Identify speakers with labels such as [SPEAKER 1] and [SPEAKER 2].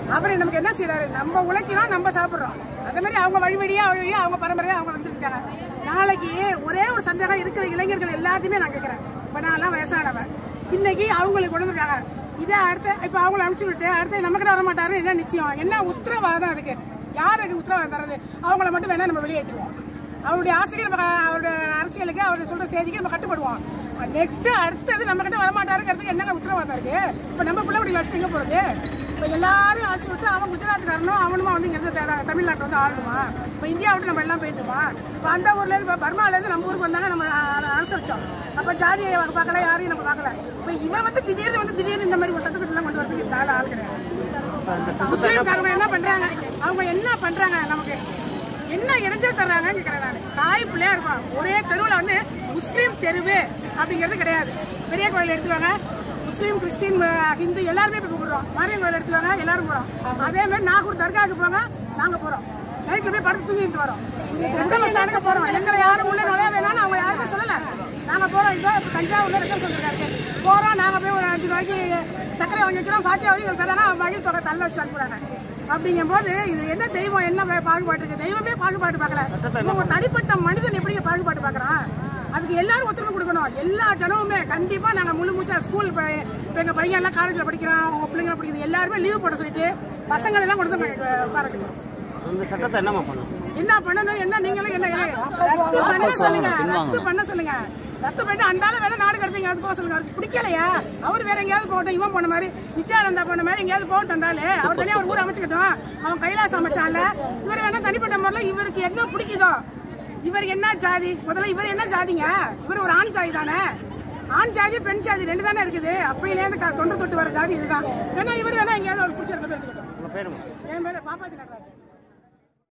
[SPEAKER 1] அவர் நமக்கு என்ன செய்யறாரு நம்ம உழைக்கிறோம் நம்ம சாப்பிடுறோம் அதே மாதிரி அவங்க வழி வழியா வழி வழியா அவங்க பரம்பரையா அவங்க வந்துருக்காங்க நாளைக்கு ஒரே ஒரு சந்தேகம் இருக்கிற இளைஞர்கள் எல்லாத்தையுமே நான் கேட்கறேன் இப்ப நான் எல்லாம் வயசானவன் இன்னைக்கு அவங்களுக்கு கொண்டு வந்திருக்காங்க இதே அடுத்த இப்ப அவங்கள அனுப்பிச்சு விட்டு அடுத்து நம்ம கிட்ட வர மாட்டாருன்னு என்ன நிச்சயம் என்ன உத்தரவாதம் அதுக்கு யார் அதுக்கு உத்தரவாதம் தர்றது அவங்கள மட்டும் வேணா நம்ம வெளியேற்றுவோம் அவருடைய ஆசிரியர் நம்ம அவருடைய அரசியலுக்கு அவர் சொல்ற செய்திக்கு நம்ம கட்டுப்படுவோம் நெக்ஸ்ட் அடுத்தது நம்ம கிட்ட வரமாட்டாருங்கிறதுக்கு என்னங்க உத்தரவாதம் இருக்கு இப்ப நம்ம பிள்ளை அப்படி வச்சு எங்க போறது இப்ப எல்லாரும் அழைச்சு விட்டு அவன் குஜராத்துக்காரனும் அவனுமா வந்து இங்க இருந்து தே- தமிழ்நாட்டுல வந்து ஆளணுமா இப்ப இந்தியா விட்டு நம்ம எல்லாம் போயிட்டுமா இப்ப அந்த ஊர்ல இருந்து இப்ப பர்மால இருந்து நம்ம ஊருக்கு வந்தாங்க நம்ம அ- அனுசரிச்சோம் அப்ப ஜாதியை பார்க்கல யாரையும் நம்ம பார்க்கல இப்ப இவன் வந்து திடீர்னு வந்து திடீர்னு இந்த மாதிரி ஒரு சட்டத்திட்டம் எல்லாம் கொண்டு வரதுக்கு இந்த ஆள் ஆள் கிடையாது முஸ்லீம்காரங்க என்ன பண்றாங்க அவங்க என்ன பண்றாங்க நமக்கு என்ன இடைஞ்சல் தர்றாங்கன்னு கேட்கிறேன் நான் தாய் பிள்ளையா இருப்பான் ஒரே தெருவில் வந்து முஸ்லீம் தெருவு அப்படிங்கிறது கிடையாது பெரிய கோயில் எடுத்துவாங்க முஸ்லீம் கிறிஸ்டின் அஹ், ஹிந்து எல்லாருமே போய் கும்பிடுறோம் மாரியம் கோயில் எடுத்துவாங்க எல்லாரும் போறோம் அதே மாதிரி நாகூர் தர்காவுக்கு போங்க நாங்க போறோம் நைட்ல போய் படுத்து தூங்கிட்டு வரோம் எந்த மசானுக்கு போறோம் எங்களை யாரும் உள்ள நுழைய வேணாம்னு அவங்க யாருமே சொல்லல நாங்க போறோம் இதோ இப்ப தஞ்சாவூர்ல ரெக்கம் சொல்லிருக்காரு போறோம் நாங்க போய் ஒரு அஞ்சு ரூபாய்க்கு சர்க்கரை வாங்கி வைக்கிறோம் பாத்தியா வாங்கி தரானா மகிழ் தொகை தள்ள வச்சு அனுப்புறாங்க அப்படிங்கும் போது இது என்ன தெய்வம் என்ன வே- பாகுபாடு இருக்கு தெய்வமே பாகுபாடு பார்க்கல இவன் ஒரு தனிப்பட்ட மனிதன் எப்படி பாகுபாடு பார்க்கறான் அதுக்கு எல்லாரும் ஒத்துழைப்பு கொடுக்கணும் எல்லா ஜனமுமே கண்டிப்பா நாங்க முழு மூச்சா ஸ்கூல் இப்ப இப்ப எங்க பையன் எல்லாம் காலேஜ்ல படிக்கிறான் உங்க பிள்ளைங்க படிக்கிறது எல்லாருமே லீவ் போட சொல்லிட்டு பசங்களை எல்லாம் கொண்டு வந்து உட்காரக்கணும்
[SPEAKER 2] இந்த சட்டத்தை என்னம்மா பண்ணும்
[SPEAKER 1] என்ன பண்ணணும் என்ன நீங்களும் என்ன ரத்து பண்ண சொல்லுங்க ரத்து பண்ண சொல்லுங்க ரத்து பண்ணிட்டு அந்த ஆளு வேணா நாடு கடத்தீங்க அது போக சொல்லுங்க அவருக்கு பிடிக்கலையா அவர் வேற எங்கேயாவது போகட்டும் இவன் போன மாதிரி நித்யானந்தா போன மாதிரி எங்கேயாவது போகட்டும் அந்த ஆளு அவர் தனியா ஒரு ஊர் அமைச்சுக்கிட்டோம் அவன் கைலாசம் அமைச்சான்ல இவர் வேணா தனிப்பட்ட முறையில் இவருக்கு என்ன பிடிக்குதோ இவர் என்ன ஜாதி முதல்ல இவர் என்ன ஜாதிங்க இவர் ஒரு ஆண் ஜாதி தானே ஆண் ஜாதி பெண் ஜாதி ரெண்டு தானே இருக்குது அப்பையிலேருந்து க- தொன்று தொட்டு வர ஜாதி இதுதான் வேணா இவர் வேணா எங்கேயாவது ஒரு பிடிச்ச இடத்துல போய் எடுத்துக்கிட்டோம்
[SPEAKER 2] உங்கள் பேருமா
[SPEAKER 1] என் பேரு பாப்பாத்தி நடராஜ்